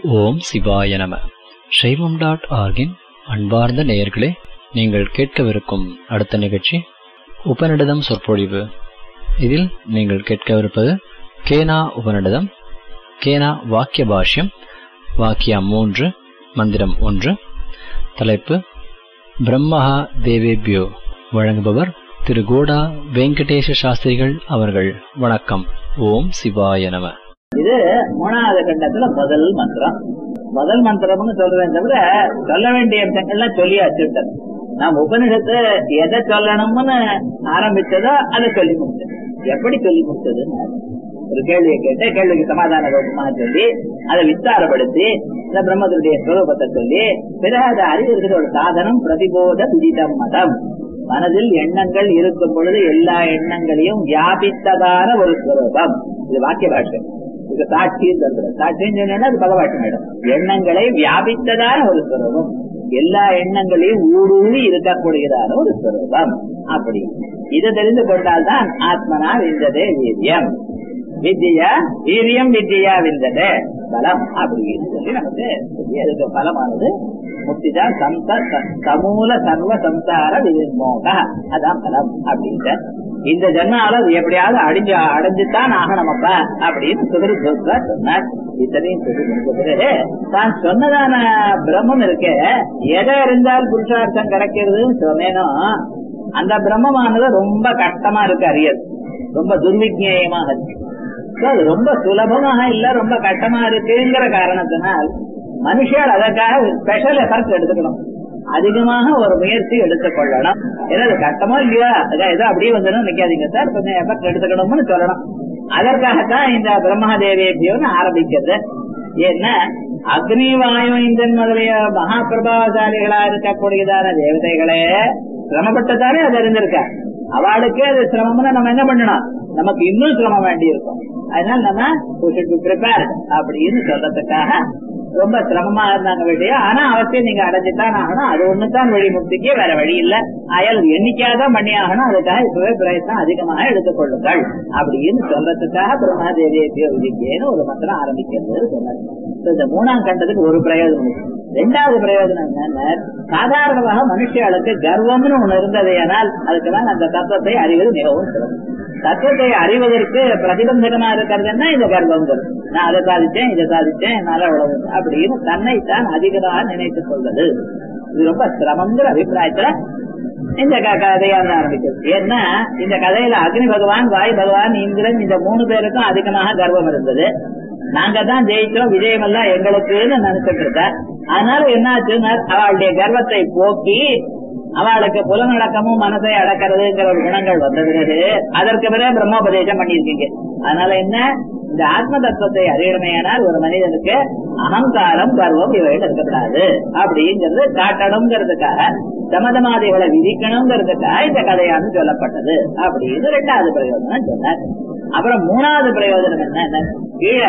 ஓம் சிவாய நம சைவம் டாட் ஆர்கின் அன்பார்ந்த நேயர்களே நீங்கள் கேட்கவிருக்கும் அடுத்த நிகழ்ச்சி உபநிடதம் சொற்பொழிவு இதில் நீங்கள் கேட்கவிருப்பது கேனா உபநிடதம் கேனா வாக்கிய பாஷ்யம் வாக்கியம் மூன்று மந்திரம் ஒன்று தலைப்பு பிரம்மஹா தேவேபியோ வழங்குபவர் திரு கோடா வெங்கடேஷ சாஸ்திரிகள் அவர்கள் வணக்கம் ஓம் சிவாய நம இது மூணாவது கண்டத்துல முதல் மந்திரம் முதல் மந்திரம்னு சொல்றேன் தவிர சொல்ல வேண்டிய அம்சங்கள்லாம் சொல்லி வச்சுட்டேன் நாம் உபனிஷத்து எதை சொல்லணும்னு ஆரம்பிச்சதோ அதை சொல்லி முடிச்சது எப்படி சொல்லி முடிச்சது ஒரு கேள்வியை கேட்டு கேள்விக்கு சமாதான ரூபமாக சொல்லி அதை விஸ்தாரப்படுத்தி இந்த பிரம்மத்துடைய ஸ்வரூபத்தை சொல்லி பிறகு அதை அறிவிக்கிற ஒரு சாதனம் பிரதிபோத விதிதம் மதம் மனதில் எண்ணங்கள் இருக்கும் பொழுது எல்லா எண்ணங்களையும் வியாபித்ததான ஒரு ஸ்வரூபம் இது வாக்கிய பாஷை இது சாட்சின்னு சொல்றது சாட்சின்னு சொன்னா அது பகவாட்சி இடம் எண்ணங்களை வியாபித்ததான ஒரு ஸ்வரூபம் எல்லா எண்ணங்களையும் ஊடுருவி இருக்கக்கூடியதான ஒரு ஸ்வரூபம் அப்படி இதை தெரிந்து கொண்டால்தான் ஆத்மனா விந்ததே வீரியம் வித்யா வீரியம் வித்யா விந்ததே பலம் அப்படின்னு சொல்லி நமக்கு அதுக்கு பலமானது முக்திதான் சம்ச சமூல சர்வ சம்சார விமோக அதான் பலம் அப்படின்ற இந்த ஜென்மால அது எப்படியாவது அடிஞ்சு அடைஞ்சுதான் ஆகணுமப்பா அப்படின்னு சுகரி ஜோஸ்வா சொன்னார் இத்தனையும் சொல்லி முடிஞ்ச பிறகு தான் சொன்னதான பிரம்மம் இருக்கு எதை இருந்தால் புருஷார்த்தம் கிடைக்கிறதுன்னு சொன்னேனோ அந்த பிரம்மமானது ரொம்ப கஷ்டமா இருக்கு அறியது ரொம்ப துர்விஜயமாக இருக்கு அது ரொம்ப சுலபமாக இல்ல ரொம்ப கஷ்டமா இருக்குங்கிற காரணத்தினால் மனுஷர் அதற்காக ஸ்பெஷல் எஃபர்ட் எடுத்துக்கணும் அதிகமாக ஒரு முயற்சி எடுத்துக் கொள்ளணும் ஏன்னா அது கஷ்டமோ இல்லையா ஏதோ அப்படியே வந்துடும் நிக்காதீங்க சார் கொஞ்சம் எஃபர்ட் எடுத்துக்கணும்னு சொல்லணும் அதற்காகத்தான் இந்த பிரம்மதேவியோன்னு ஆரம்பிக்கிறது ஏன்னா அக்னி வாயு இந்தன் முதலிய மகா பிரபாவசாலிகளா இருக்கக்கூடியதான தேவதைகளே சிரமப்பட்டுதானே அது அறிந்திருக்க அவளுக்கு அது சிரமம்னு நம்ம என்ன பண்ணணும் நமக்கு இன்னும் சிரமம் வேண்டி இருக்கும் அதனால நம்ம ப்ரிப்பேர் அப்படின்னு சொல்றதுக்காக ரொம்ப சிரமமா இருந்தாங்க விஷயம் ஆனா அவசியம் நீங்க அடைஞ்சுதான் ஆகணும் அது ஒண்ணுதான் வழி முக்திக்கு வேற வழி இல்ல அயல் எண்ணிக்கையாதான் பண்ணி ஆகணும் அதுக்காக இப்பவே பிரயத்னம் அதிகமாக எடுத்துக்கொள்ளுங்கள் அப்படின்னு சொல்றதுக்காக பிரம்மாதேவியை விதிக்கேன்னு ஒரு மந்திரம் ஆரம்பிக்கிறது சொன்னார் இந்த மூணாம் கண்டத்துக்கு ஒரு பிரயோஜனம் ரெண்டாவது பிரயோஜனம் என்னன்னா சாதாரணமாக மனுஷர்களுக்கு கர்வம்னு ஒண்ணு இருந்தது ஆனால் அதுக்குதான் அந்த தத்துவத்தை அறிவது மிகவும் சிறப்பு தத்துவத்தை அறிவதற்கு பிரதிபந்தகமா இருக்கிறதுன்னா இந்த கர்வம் நான் அதை சாதிச்சேன் இதை சாதிச்சேன் என்னால உழவு அப்படின்னு தன்னைத்தான் அதிகமாக நினைத்துக் கொள்வது இது ரொம்ப சிரமங்கிற அபிப்பிராயத்துல இந்த கதையா ஆரம்பிக்கிறது ஏன்னா இந்த கதையில அக்னி பகவான் வாய் பகவான் இந்திரன் இந்த மூணு பேருக்கும் அதிகமாக கர்வம் இருந்தது நாங்க தான் ஜெயிச்சோம் விஜயம் எல்லாம் எங்களுக்குன்னு நினைச்சிட்டு இருக்க அதனால என்ன ஆச்சுன்னா அவளுடைய கர்வத்தை போக்கி அவளுக்கு புலநடக்கமும் மனசை அடக்கிறதுங்கிற ஒரு குணங்கள் வந்த பிறகு அதற்கு பிறகு பிரம்மோபதேசம் பண்ணிருக்கீங்க அதனால என்ன இந்த ஆத்ம தத்துவத்தை அறியணுமையானால் ஒரு மனிதனுக்கு அகங்காரம் கர்வம் இவைகள் இருக்கக்கூடாது அப்படிங்கிறது காட்டணுங்கிறதுக்காக சமதமாதிகளை விதிக்கணுங்கிறதுக்காக இந்த கதையானு சொல்லப்பட்டது அப்படின்னு ரெண்டாவது பிரயோஜனம் சொன்னார் அப்புறம் மூணாவது பிரயோஜனம் என்ன கீழே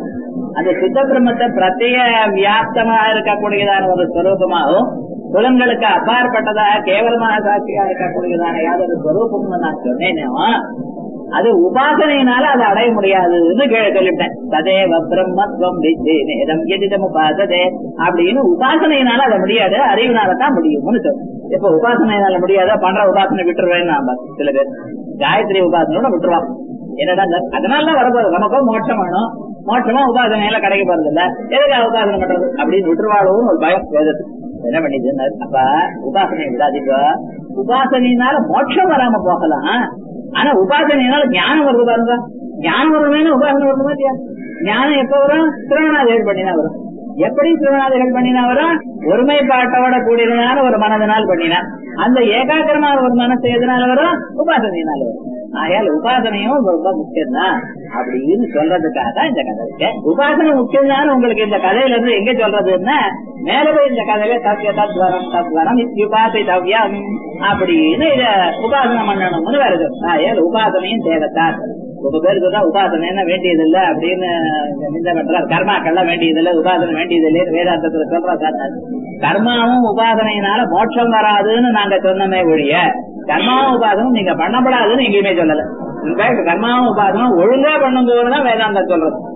அந்த சித்த பிரம்மத்தை பிரத்ய வியாப்தமாக இருக்கக்கூடியதான ஒரு ஸ்வரூபமாகவும் புலன்களுக்கு அப்பாற்பட்டதாக கேவலமாக சாட்சியா இருக்கக்கூடியதான யாதொரு ஸ்வரூபம்னு நான் சொன்னேனோ அது உபாசனையினால அதை அடைய முடியாதுன்னு சொல்லிட்டேன் ததேவ பிரம்மத்வம் நேரம் எதிதம் உபாசதே அப்படின்னு உபாசனையினால அதை முடியாது அறிவினால தான் முடியும்னு சொன்னேன் இப்ப உபாசனையினால முடியாத பண்ற உபாசனை விட்டுருவேன் நான் சில பேர் காயத்ரி உபாசனோட விட்டுருவான் என்னடா அதனால வரப்போகுது நமக்கும் மோட்சம் வேணும் மோட்சமா உபாசனையில கிடைக்க போறது இல்ல எதுக்காக உபாசனை பண்றது அப்படின்னு விட்டுருவாளும் ஒரு பயம் வேதத்துக்கு என்ன பண்ணிட்டு அப்ப உபாசனை விடாதீங்க உபாசனையினால மோட்சம் வராம போகலாம் ஆனா உபாசனையினால ஞானம் வருது பாருங்க ஞானம் வருதுன்னு உபாசனை வருமா இல்லையா ஞானம் எப்ப வரும் திருவண்ணாதிகள் பண்ணினா வரும் எப்படி திருவண்ணாதிகள் பண்ணினா வரும் ஒருமைப்பாட்டோட கூடியதுனால ஒரு மனதினால் பண்ணினா அந்த ஏகாக்கிரமான ஒரு மனசு எதனால வரும் உபாசனையினால வரும் ஆகையால் உபாசனையும் ரொம்ப முக்கியம்தான் அப்படின்னு சொல்றதுக்காக தான் இந்த கதை இருக்கு உபாசனை முக்கியம் தான் உங்களுக்கு இந்த கதையில இருந்து எங்க சொல்றதுன்னா மேல போய் இந்த கதையில தத்ய தத்வரம் தத்வரம் உபாசித்தவ்யம் அப்படின்னு இத உபாசனை பண்ணணும்னு வருது ஆகையால் உபாசனையும் தேவைத்தான் ரொம்ப பேருக்கு தான் உபாசனை என்ன வேண்டியது இல்ல அப்படின்னு இந்த பண்றார் கர்மாக்கள்லாம் வேண்டியது இல்ல உபாசனை வேண்டியது இல்லைன்னு வேதாந்தத்துல சொல்றாங்க கர்மாவும் உபாசனையினால மோட்சம் வராதுன்னு நாங்க சொன்னமே ஒழிய கர்மாவும் உபாசனம் நீங்க பண்ணப்படாதுன்னு எங்கேயுமே சொல்லல இன்ஃபேக்ட் கர்மாவும் உபாசனம் ஒழுங்கா பண்ணும்போதுதான் வேதாந்தம் சொல்றது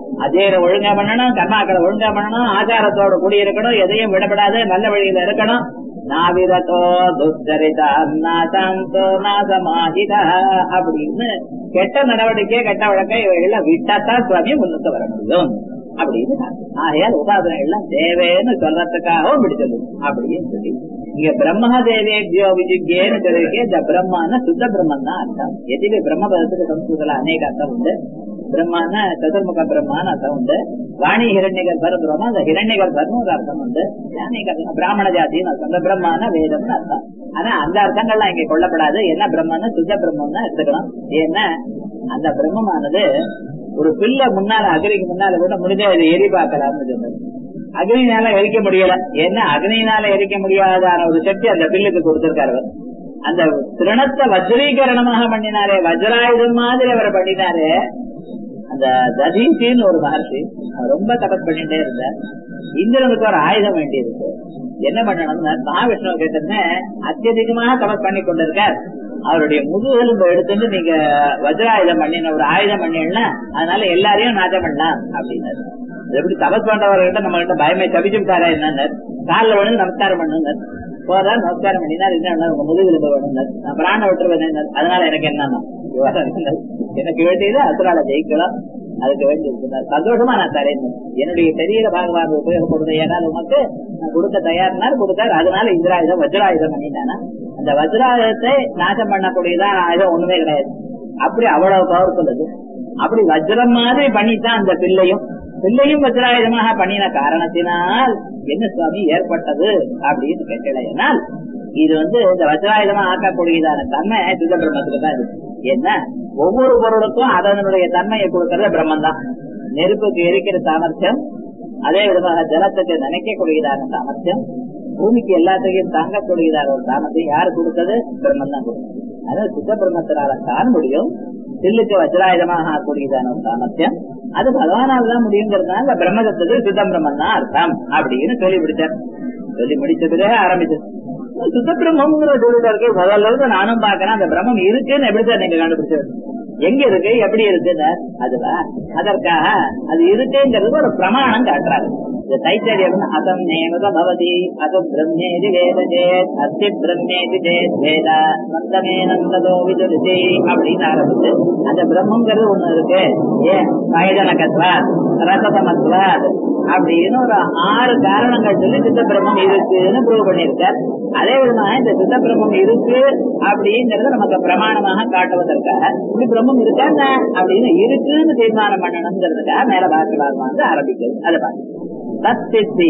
அதேல ஒழுங்கா பண்ணணும் கர்மாக்களை ஒழுங்கா பண்ணணும் ஆச்சாரத்தோட கூடி இருக்கணும் எதையும் விடப்படாது நல்ல வழியில இருக்கணும் நாவிரதோ துச்சரிதா நாசாந்தோ நாசமாகிதா அப்படின்னு கெட்ட நடவடிக்கை கெட்ட வழக்கை இவைகள்லாம் விட்டாத்தான் சுவாமி முன்னுக்கு வர முடியும் அப்படின்னு ஆகையால் உபாசனை எல்லாம் தேவைன்னு சொல்றதுக்காகவும் பிடிச்சது அப்படின்னு சொல்லி இங்க பிரம்ம தேவேபியோ விஜுக்கேன்னு சொல்லிருக்கே இந்த பிரம்மான சுத்த பிரம்மன் தான் அர்த்தம் எதிலே பிரம்ம பதத்துக்கு சம்ஸ்கிருதத்துல அநேக அர்த்தம் உண்டு பிரம்மான சதுர்முக பிரம்மான்னு அர்த்தம் உண்டு வாணி ஹிரண்யகர் பரபிரமா அந்த ஹிரண்யகர் பர்னு ஒரு அர்த்தம் உண்டு அநேக அர்த்தம் பிராமண ஜாதின்னு அர்த்தம் இந்த பிரம்மான வேதம்னு அர்த்தம் ஆனா அந்த அர்த்தங்கள்லாம் இங்க கொள்ளப்படாது என்ன பிரம்மன்னு சுத்த பிரம்மன் தான் எடுத்துக்கணும் ஏன்னா அந்த பிரம்மமானது ஒரு பிள்ளை முன்னால அக்னிக்கு முன்னால கூட முடிஞ்சா இதை எரி பார்க்கலாம்னு சொன்னது அக்னினால எரிக்க முடியல ஏன்னா அக்னினால எரிக்க முடியாதான ஒரு சக்தி அந்த பில்லுக்கு கொடுத்திருக்காரு அவர். அந்த திருணத்தை வஜ்ரீகரணமாக பண்ணினாரே வஜ்ராயுதம் மாதிரி அவர் பண்ணினாரே அந்த ததீசின்னு ஒரு மகர்ஷி அவர் ரொம்ப தபஸ் பண்ணிட்டே இருந்தார் இந்திரனுக்கு ஒரு ஆயுதம் வேண்டி இருக்கு என்ன பண்ணணும்னா மகாவிஷ்ணு கிட்ட அத்தியதிகமாக தபஸ் பண்ணி கொண்டிருக்கார் அவருடைய முதுகெலும்பு எடுத்துட்டு நீங்க வஜ்ராயுதம் பண்ணின ஒரு ஆயுதம் பண்ணிடலாம் அதனால எல்லாரையும் நாட்டம் பண்ணலாம் அப்படின்னாரு இது எப்படி தபஸ் பண்றவர்கிட்ட நம்ம கிட்ட பயமே தவிச்சுட்டாரா என்னன்னு காலில் விழுந்து நமஸ்காரம் பண்ணுங்க போதா நமஸ்காரம் பண்ணினார் என்ன உங்க முதுகெலும்பு வேணும் நான் பிராண விட்டுருவேன் அதனால எனக்கு என்னன்னா எனக்கு வேண்டியது அசுரால ஜெயிக்கலாம் அதுக்கு வேண்டி இருக்கிறார் சந்தோஷமா நான் தரேன் என்னுடைய சரீர பாகவாக உபயோகப்படுறது ஏனால் உமக்கு நான் கொடுக்க தயார்னார் கொடுத்தார் அதனால இந்திராயுதம் வஜ்ராயுதம் பண்ணிட்டானா அந்த வஜ்ராயுதத்தை நாசம் பண்ணக்கூடியதான் ஆயுதம் ஒண்ணுமே கிடையாது அப்படி அவ்வளவு பவர்ஃபுல் அது அப்படி வஜ்ரம் மாதிரி பண்ணித்தான் அந்த பிள்ளையும் பிள்ளையும் வஜ்ராயுதமாக பண்ணின காரணத்தினால் என்ன சுவாமி ஏற்பட்டது அப்படின்னு கேட்டேனால் இது வந்து இந்த வஜ்ராயுதமா ஆக்கக்கூடியதான தன்மை சுத்த பிரம்மத்துக்கு தான் இருக்கு என்ன ஒவ்வொரு பொருளுக்கும் அதனுடைய தன்மையை கொடுக்கறது பிரம்மன் தான் நெருப்புக்கு எரிக்கிற சாமர்த்தியம் அதே விதமாக ஜலத்துக்கு நினைக்கக்கூடியதான சாமர்த்தியம் பூமிக்கு எல்லாத்தையும் தாங்கக்கூடியதாக ஒரு சாமர்த்தியம் யாரு கொடுத்தது பிரம்மன் தான் கொடுத்தது அதாவது சுத்த பிரம்மத்தினால தான் முடியும் சில்லுக்கு வஜ்ராயுதமாக ஆகக்கூடியதான ஒரு சாமர்த்தியம் அது பகவானால் தான் முடியுங்கிறதுனால பிரம்மதத்துக்கு சுத்த பிரம்மன் தான் அர்த்தம் அப்படின்னு சொல்லி முடிச்சார் சொல்லி முடிச்சதுலே ஆரம்பிச்சது சுத்த பிரம்மங்கிற சொல்லிட்டு இருக்கு முதல்ல இருந்து நானும் பாக்குறேன் அந்த பிரம்மம் இருக்குன்னு எப்படி சார் நீங்க கண்டுபிடிச்சது எங்க இருக்கு எப்படி இருக்கு அதுவா அதற்காக அது இருக்குங்கிறது ஒரு பிரமாணம் காட்டுறாரு இந்த தைத்தரியம் அசம் நேமத பவதி அசம் பிரம்மேதி வேத சேத் அஸ்தி பிரம்மேதி சேத் வேத நந்தமே நந்ததோ விதுரிசி அப்படின்னு ஆரம்பிச்சு அந்த பிரம்மங்கிறது ஒண்ணு இருக்கு ஏன் வயதனகத்வா ரசதமத்வா அப்படின்னு ஒரு ஆறு காரணங்கள் சொல்லி சித்த பிரம்மம் இருக்குன்னு ப்ரூவ் பண்ணியிருக்கார் அதே விதமாக இந்த சித்த பிரம்மம் இருக்கு அப்படிங்கறத நமக்கு பிரமாணமாக காட்டுவதற்காக இப்படி பிரம்மம் இருக்கா என்ன அப்படின்னு இருக்குன்னு தீர்மானம் பண்ணணுங்கிறதுக்காக மேல பாக்கலாம் வந்து ஆரம்பிக்கிறது அதை பார்த்து தத்தித்தி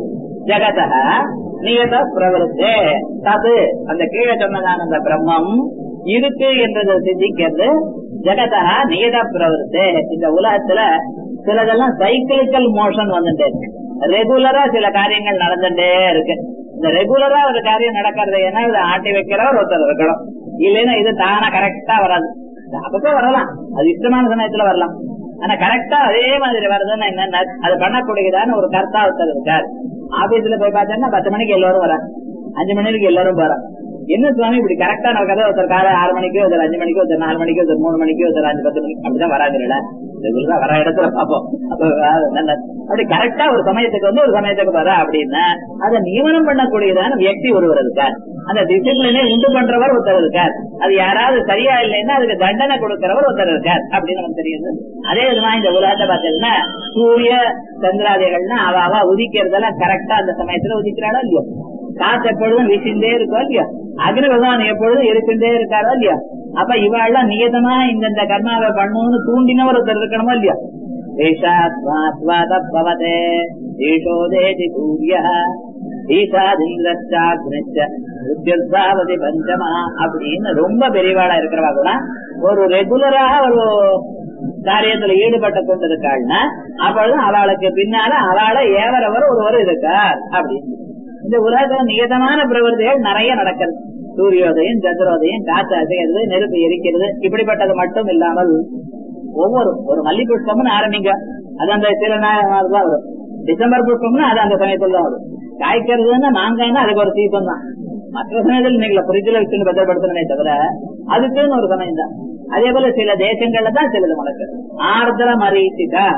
ஜெகத நியத பிரவருத்தே தது அந்த கீழே சொன்னதான அந்த பிரம்மம் இருக்கு என்றதை சிந்திக்கிறது ஜெகதா நியத பிரவருத்தே இந்த உலகத்துல சிலதெல்லாம் சைக்கிளிக்கல் மோஷன் வந்துட்டே இருக்கு ரெகுலரா சில காரியங்கள் நடந்துட்டே இருக்கு இந்த ரெகுலரா ஒரு காரியம் நடக்கிறது ஏன்னா இதை ஆட்டி வைக்கிறவர் ஒருத்தர் இருக்கணும் இல்லைன்னா இது தானா கரெக்டா வராது அப்பப்போ வரலாம் அது இஷ்டமான சமயத்துல வரலாம் ஆனா கரெக்டா அதே மாதிரி வருதுன்னா என்ன அது பண்ணக்கூடியதான ஒரு கர்த்தா ஒருத்தர் இருக்கார் ஆபீஸ்ல போய் பார்த்தோம்னா பத்து மணிக்கு எல்லாரும் வர அஞ்சு மணிக்கு எல்லாரும் போறான் என்ன சுவாமி இப்படி கரெக்டா நடக்கிறத ஒருத்தர் காலை ஆறு மணிக்கு ஒருத்தர் அஞ்சு மணிக்கு ஒருத்தர் நாலு மணிக்கு ஒருத்தர் மூணு மணிக்கு ஒருத்தர் அஞ்சு பத்து மணிக்கு அப்படிதான் வராதுல்ல ரெகுலரா வர இடத்துல பாப்போம் அப்ப நல்ல- அப்படி கரெக்டா ஒரு சமயத்துக்கு வந்து ஒரு சமயத்துக்கு வர அப்படின்னா அதை நியமனம் பண்ணக்கூடியதான வியக்தி ஒருவர் இருக்கார் அந்த டிசிப்ளினை உண்டு பண்றவர் ஒருத்தர் இருக்கார் அது யாராவது சரியா இல்லைன்னா அதுக்கு தண்டனை கொடுக்கிறவர் ஒருத்தர் இருக்கார் அப்படின்னு நமக்கு தெரியுது அதே விதமா இந்த உலகத்தை பார்த்தீங்கன்னா சூரிய சந்திராதிகள்னா அவ அவ உதிக்கிறதெல்லாம் கரெக்டா அந்த சமயத்துல உதிக்கிறாளோ இல்லையோ காத்து எப்பொழுதும் வீசிண்டே இருக்கோ இல்லையா அக்னி பகவான் எப்பொழுதும் இருக்கின்றே இருக்காரோ இல்லையா அப்ப இவாள்லாம் நியதமா இந்தந்த கர்மாவை பண்ணணும்னு தூண்டினவர் ஒருத்தர் இருக்கணுமோ இல்லையா பவதே ஈஷோதேதி சூரிய ஈஷாதிந்திரச்சாக்னிச்சாவதி பஞ்சமா அப்படின்னு ரொம்ப பெரியவாளா இருக்கிறவா கூட ஒரு ரெகுலராக ஒரு காரியத்துல ஈடுபட்டு கொண்டிருக்காள்னா அப்பொழுது அவளுக்கு பின்னால அவளை ஏவரவர் ஒருவர் இருக்கார் அப்படின்னு இந்த உலகத்துல நியதமான பிரவருத்திகள் நிறைய நடக்கிறது சூரியோதயம் சந்திரோதயம் காற்று அசைகிறது நெருப்பு எரிக்கிறது இப்படிப்பட்டது மட்டும் இல்லாமல் ஒவ்வொரு ஒரு மல்லி புஷ்பம்னு ஆரம்பிங்க அது அந்த சில நாள் தான் வரும் டிசம்பர் புஷ்பம்னா அது அந்த சமயத்துல தான் வரும் காய்க்கிறதுன்னா மாங்காய்னா அதுக்கு ஒரு சீசன் தான் மற்ற சமயத்தில் நீங்க ஃப்ரிட்ஜில் வச்சுன்னு பத்திரப்படுத்தணுமே தவிர அதுக்குன்னு ஒரு சமயம் தான் அதே போல சில தேசங்கள்ல தான் சிலது முளைக்கிறது ஆர்திர மரீசிகா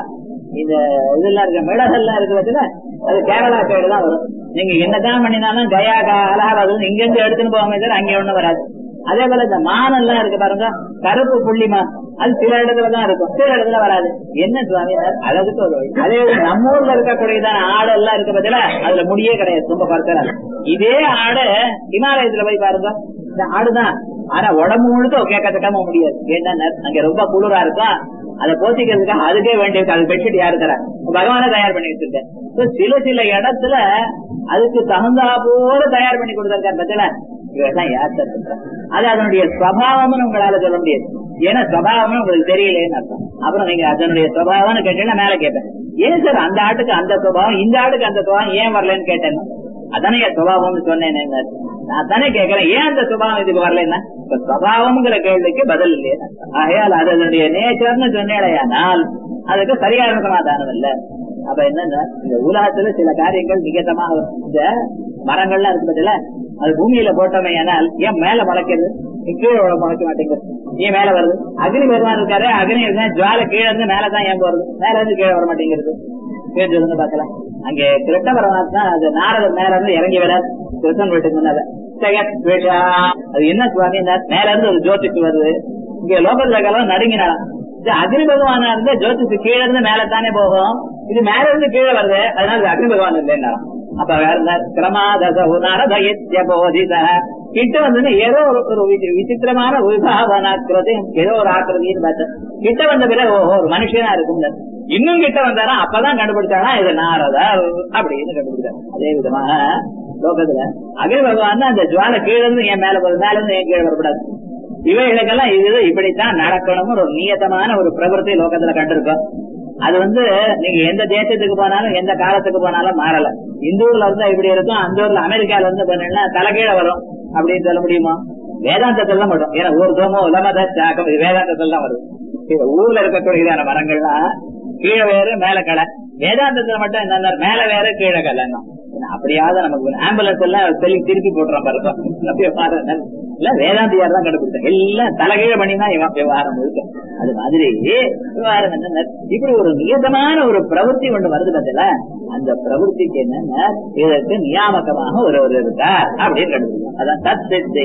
இந்த இதெல்லாம் இருக்க மிளகெல்லாம் இருக்கு பட்சத்துல அது கேரளா சைடு தான் வரும் நீங்க என்னதான் பண்ணினாலும் கயா கா- அலகாபாத் இங்க இருந்து எடுத்துன்னு போகாம தவிர அங்க ஒண்ணும் வராது அதே போல இந்த மான் எல்லாம் இருக்கு பாருங்க கருப்பு புள்ளிமா அது சில இடத்துல தான் இருக்கும் சில இடத்துல வராது என்ன சுவாமி அழகுக்கு ஒரு வழி அதே இது நம்ம ஊர்ல இருக்கக்கூடியதான ஆடு எல்லாம் இருக்க பட்சல அதுல முடியே கிடையாது ரொம்ப பார்க்கிறாங்க இதே ஆடு இமாலயத்துல போய் பாருங்க இந்த ஆடுதான் ஆனா உடம்பு முழுக்க கேட்கத்தக்காம முடியாது ஏன்னா அங்க ரொம்ப குளிரா இருக்கும் அதை போத்திக்கிறதுக்காக அதுக்கே வேண்டியிருக்கு அது பெட்ஷீட் யாரு தர பகவானே தயார் பண்ணி வச்சிருக்கேன் So, சில சில இடத்துல அதுக்கு தகுந்தா போல தயார் பண்ணி கொடுத்திருக்காரு பத்தில இவெல்லாம் யார் தருக்கிறா அது அதனுடைய சுவாவம்னு உங்களால சொல்ல முடியாது ஏன்னா சுவாவம்னு உங்களுக்கு தெரியலேன்னு அர்த்தம் அப்புறம் நீங்க அதனுடைய சுவாவம்னு கேட்டீங்கன்னா மேல கேட்பேன் ஏன் சார் அந்த ஆட்டுக்கு அந்த சுபாவம் இந்த ஆட்டுக்கு அந்த சுபாவம் ஏன் வரலன்னு கேட்டேன் அதானே என் சுபாவம்னு சொன்னேன் நான் தானே கேட்கிறேன் ஏன் அந்த சுபாவம் இதுக்கு வரலன்னா இப்ப சுபாவம்ங்கிற கேள்விக்கு பதில் இல்லையா ஆகையால் அது அதனுடைய நேச்சர்னு சொன்னேடையானால் அதுக்கு சரியான சமாதானம் இல்ல அப்ப என்னன்னா இந்த உலகத்துல சில காரியங்கள் நிகழ்த்தமாக வரும். இந்த மரங்கள்லாம் இருக்கு பத்தில அது பூமியில போட்டோமே ஆனால் ஏன் மேல முளைக்கிறது கீழே முளைக்க மாட்டேங்குது ஏன் மேல வருது அக்னி பகவான் இருக்காரு அக்னி இருந்தா ஜுவால கீழே இருந்து மேலதான் ஏன் போறது மேல இருந்து கீழே வர மாட்டேங்கிறது கேட்டு இருந்து பார்க்கலாம் அங்கே கிருஷ்ண பரமாத்மா அது நாரதர் மேல இருந்து இறங்கி வர கிருஷ்ணன் வீட்டுக்கு முன்னால ஜெகத் விஷா. அது என்ன சுவாமி மேல இருந்து ஒரு ஜோதிக்கு வருது இங்க லோகத்துல கலம் நடுங்கினாலாம் இது அக்னி பகவானா இருந்தா ஜோதிஷு கீழே இருந்து மேல தானே போகும் இது மேல இருந்து கீழே வருது அதனால இது அக்னி பகவான் இல்லைன்னாலாம் அப்ப வேற என்ன கிரமாதய போதித கிட்ட வந்து ஏதோ ஒரு ஒரு விசி- விசித்திரமான விபாவனாக்கிரதை ஏதோ ஒரு ஆக்கிரதின்னு பார்த்தேன் கிட்ட வந்த பிறகு ஓஹோ ஒரு மனுஷனா இருக்கும் இன்னும் கிட்ட வந்தாரா அப்பதான் கண்டுபிடிச்சானா இது நாரதா அப்படின்னு கண்டுபிடிச்சாரு அதே விதமா லோகத்துல அகில் பகவான் அந்த ஜுவால கீழ இருந்து என் மேல போகுது மேல இருந்து என் கீழே வரக்கூடாது இவைகளுக்கெல்லாம் இது இப்படித்தான் நடக்கணும்னு ஒரு நியத்தமான ஒரு பிரவருத்தி லோகத்துல கண்டிருக்கோம் அது வந்து நீங்க எந்த தேசத்துக்கு போனாலும் எந்த காலத்துக்கு போனாலும் மாறல இந்த ஊர்ல இருந்தா இப்படி இருக்கும் அந்த ஊர்ல அமெரிக்கால இருந்து பண்ணா தலைகீழ வரும் அப்படின்னு சொல்ல முடியுமா வேதாந்தத்துல தான் வரும் ஏன்னா ஊர் தோமோ உலமத சாக்கம் இது வேதாந்தத்துல தான் வருது இது ஊர்ல இருக்கக்கூடியதான மரங்கள்லாம் கீழே வேறு மேல களை வேதாந்தத்துல மட்டும் என்ன மேல வேற கீழே கலைன்னா அப்படியாவது நமக்கு ஆம்புலன்ஸ் எல்லாம் சொல்லி திருப்பி போட்டுறோம் பாருங்க அப்படியே பாருங்க இல்ல வேதாந்தியார் தான் கண்டுபிடிச்சாங்க எல்லாம் தலைகீழ பண்ணி தான் இவன் விவகாரம் முழுக்க அது மாதிரி விவகாரம் என்ன இப்படி ஒரு நியதமான ஒரு பிரவൃத்தி ஒன்று வருது பார்த்தல அந்த பிரவൃத்திக்கு என்னன்னா இதற்கு நியாமகமாக ஒரு ஒரு இருக்கார் அப்படின்னு கண்டுபிடிச்சோம் அதான் தத் சித்தி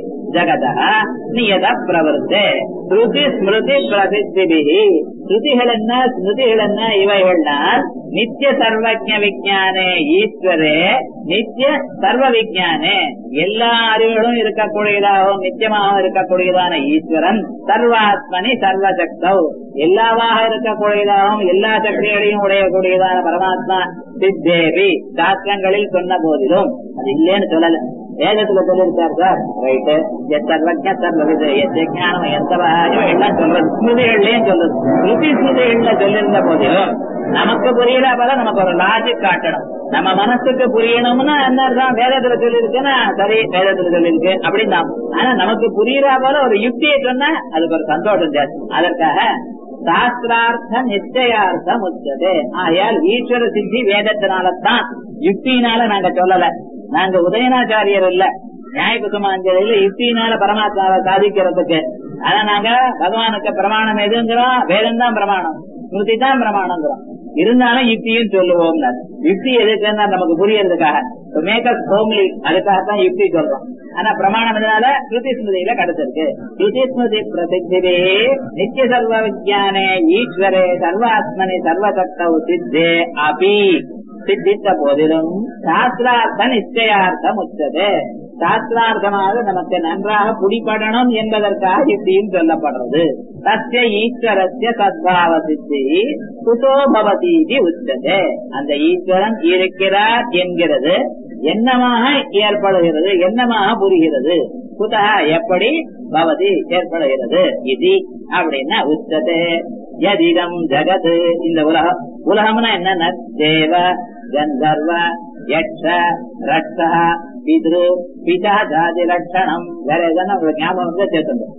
ஜகதா நியத பிரவருத்தே ஸ்ருதி ஸ்மிருதி பிரசித்திபிகி ஸ்ருதிகள் என்ன ஸ்மிருதிகள் என்ன இவைகள்னா நித்திய சர்வஜ விஜானே ஈஸ்வரே நித்திய சர்வ விஜானே எல்லா அறிவுகளும் இருக்கக்கூடியதாகவும் நித்தியமாகவும் இருக்கக்கூடியதான ஈஸ்வரன் சர்வாத்மனி சர்வசக்தவ் எல்லாவாக இருக்கக்கூடியதாகவும் எல்லா சக்திகளையும் உடையக்கூடியதான பரமாத்மா சித்தேவி சாஸ்திரங்களில் சொன்ன போதிலும் அது இல்லேன்னு சொல்லல வேதத்துல சொல்லியிருக்கார் சார் ரைட்டு சர்வஜ சர்வவித ஞானம் எந்த எல்லாம் சொல்றது ஸ்மிருதிகள்லயும் சொல்றது ஸ்மிருதி ஸ்மிருதிகள்ல சொல்லியிருந்த போதிலும் நமக்கு புரியல போல நமக்கு ஒரு லாஜிக் காட்டணும் நம்ம மனசுக்கு புரியணும்னா என்னதான் வேதத்துல சொல்லியிருக்குன்னா சரி வேதத்துல சொல்லியிருக்கு அப்படின்னு தான் ஆனா நமக்கு புரியுறா போல ஒரு யுக்தியை சொன்னா அதுக்கு ஒரு சந்தோஷம் ஜாஸ்தி அதற்காக சாஸ்திரார்த்த நிச்சயார்த்தம் உச்சது ஆயால் ஈஸ்வர சித்தி வேதத்தினாலதான் யுக்தியினால நாங்க சொல்லல நாங்க உதயநாச்சாரியர் இல்ல நியாய குசுமாஞ்சலியில யுக்தியினால பரமாத்மாவை சாதிக்கிறதுக்கு ஆனா நாங்க பகவானுக்கு பிரமாணம் எதுங்கிறோம் வேதம் தான் பிரமாணம் ஸ்மிருதி தான் பிரமாணங்கிறோம் இருந்தாலும் யுக்தியும் சொல்லுவோம் யுக்தி எதுக்குன்னா நமக்கு புரியறதுக்காக மேக்கப் ஹோம்லி அதுக்காகத்தான் யுக்தி சொல்றோம் ஆனா பிரமாணம் இதனால ஸ்ருதி ஸ்மிருதியில கிடைச்சிருக்கு ஸ்ருதி ஸ்மிருதி பிரசித்திவே நித்திய சர்வ விஜானே ஈஸ்வரே சர்வாத்மனி சர்வசக்தௌ சித்தே அபி சித்தித்த போதிலும் சாஸ்திரார்த்த நிச்சயார்த்தம் உச்சது சாஸ்திரார்த்தமாக நமக்கு நன்றாக பிடிபடணும் என்பதற்காக யுக்தியும் சொல்லப்படுறது தஸ்ய ஈஸ்வரஸ்ய சத்பாவ சித்தி குதோ பவதி உச்சது அந்த ஈஸ்வரன் இருக்கிறார் என்கிறது என்னமாக ஏற்படுகிறது என்னமாக புரிகிறது குதா எப்படி பவதி ஏற்படுகிறது இது அப்படின்னா உச்சது யதிதம் ஜகத் இந்த உலகம் உலகம்னா என்னன்னா தேவ கந்தர்வ யக்ஷ ரட்ச பித்ரு பிதா ஜாதி லட்சணம் வேற எதனா உங்களுக்கு ஞாபகம் வந்து சேர்த்துடும்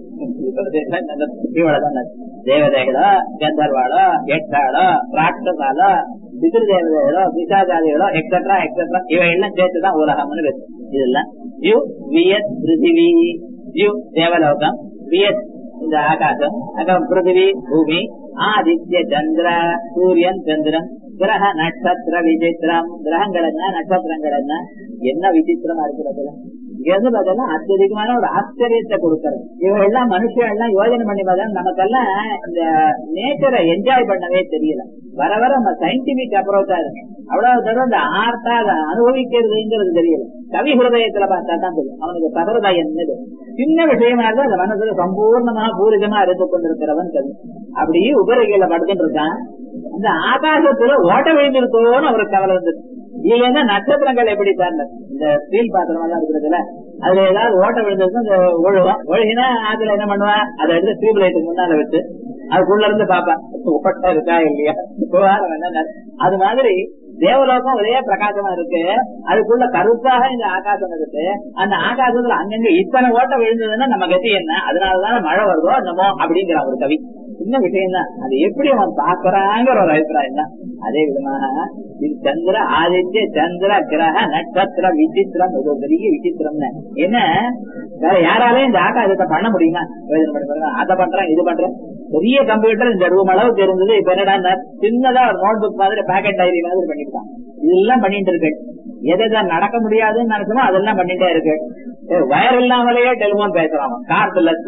இவ்வளவுதான் தேவதைகளோ கந்தர்வாளோ யக்ஷாளோ ராட்சசாலோ பித்ரு தேவதைகளோ பிசாஜாதிகளோ எக்ஸெட்ரா எக்ஸெட்ரா இவை எல்லாம் சேர்த்துதான் உலகம்னு பேசு இதெல்லாம் யு வியத் பிருத்திவி யு தேவலோகம் வியத் இந்த ஆகாசம் அப்புறம் பிருத்திவி பூமி ஆதித்ய சந்திர சூரியன் சந்திரன் கிரக நட்சத்திர விசித்திரம் கிரகங்கள் என்ன நட்சத்திரங்கள் என்ன என்ன விசித்திரமா இருக்கிறதுல எது பார்த்தா அத்தியதிகமான ஒரு ஆச்சரியத்தை கொடுக்கறது இவெல்லாம் மனுஷன் எல்லாம் யோஜனை பண்ணி பார்த்தா நமக்கெல்லாம் இந்த நேச்சரை என்ஜாய் பண்ணவே தெரியல வர வர நம்ம சயின்டிபிக் அப்ரோச்சா இருக்கு அவ்வளவு தூரம் இந்த ஆர்த்தா அதை அனுபவிக்கிறதுங்கிறது தெரியல கவி ஹிருதயத்துல பார்த்தா தான் தெரியும் அவனுக்கு சகரதாயம் என்னது சின்ன விஷயமா இருந்தா அந்த மனசுல சம்பூர்ணமா பூரிதமா இருந்து கொண்டிருக்கிறவன் கவி அப்படியே உபரிகையில படுத்துட்டு இருக்கான் அந்த ஆகாசத்துல ஓட்ட விழுந்திருக்கோன்னு அவருக்கு கவலை இருந்தது இல்லைன்னா நட்சத்திரங்கள் எப்படி சார்ந்த இந்த ஸ்டீல் பாத்திரம் எல்லாம் இருக்கிறதுல அதுல ஏதாவது ஓட்ட விழுந்ததுன்னா அந்த ஒழுவா ஒழுகினா அதுல என்ன பண்ணுவா அதை எடுத்து டியூப் லைட்டுக்கு முன்னால வச்சு அதுக்குள்ள இருந்து பாப்பா ஓட்ட இருக்கா இல்லையா விவகாரம் என்ன அது மாதிரி தேவலோகம் ஒரே பிரகாசமா இருக்கு அதுக்குள்ள கருப்பாக இந்த ஆகாசம் இருக்கு அந்த ஆகாசத்துல அங்கங்க இத்தனை ஓட்ட விழுந்ததுன்னா நம்ம கதி என்ன அதனாலதான் மழை வருதோ என்னமோ அப்படிங்கிற ஒரு கவி சின்ன விஷயம் தான் அது எப்படி அவன் பாக்குறாங்கிற ஒரு அபிப்பிராயம் தான் அதே விதமாக இது சந்திர ஆதித்ய சந்திர கிரக நட்சத்திர விசித்திரம் இது ஒரு பெரிய விசித்திரம் என்ன வேற யாராலையும் இந்த ஆகாசத்தை பண்ண முடியுமா யோஜனை பண்ணி பாருங்க அதை பண்றேன் இது பண்றேன் பெரிய கம்ப்யூட்டர் இந்த ரூம் அளவுக்கு இருந்தது இப்ப என்னடா சின்னதா ஒரு நோட் புக் மாதிரி பேக்கெட் டைரி மாதிரி பண்ணிட்டான் இதெல்லாம் பண்ணிட்டு இருக்கு எதை நடக்க முடியாதுன்னு நினைச்சோமோ அதெல்லாம் பண்ணிட்டே இருக்கு வயர் இல்லாமலேயே டெலிபோன் பேசுறான் கார்டு லெஸ்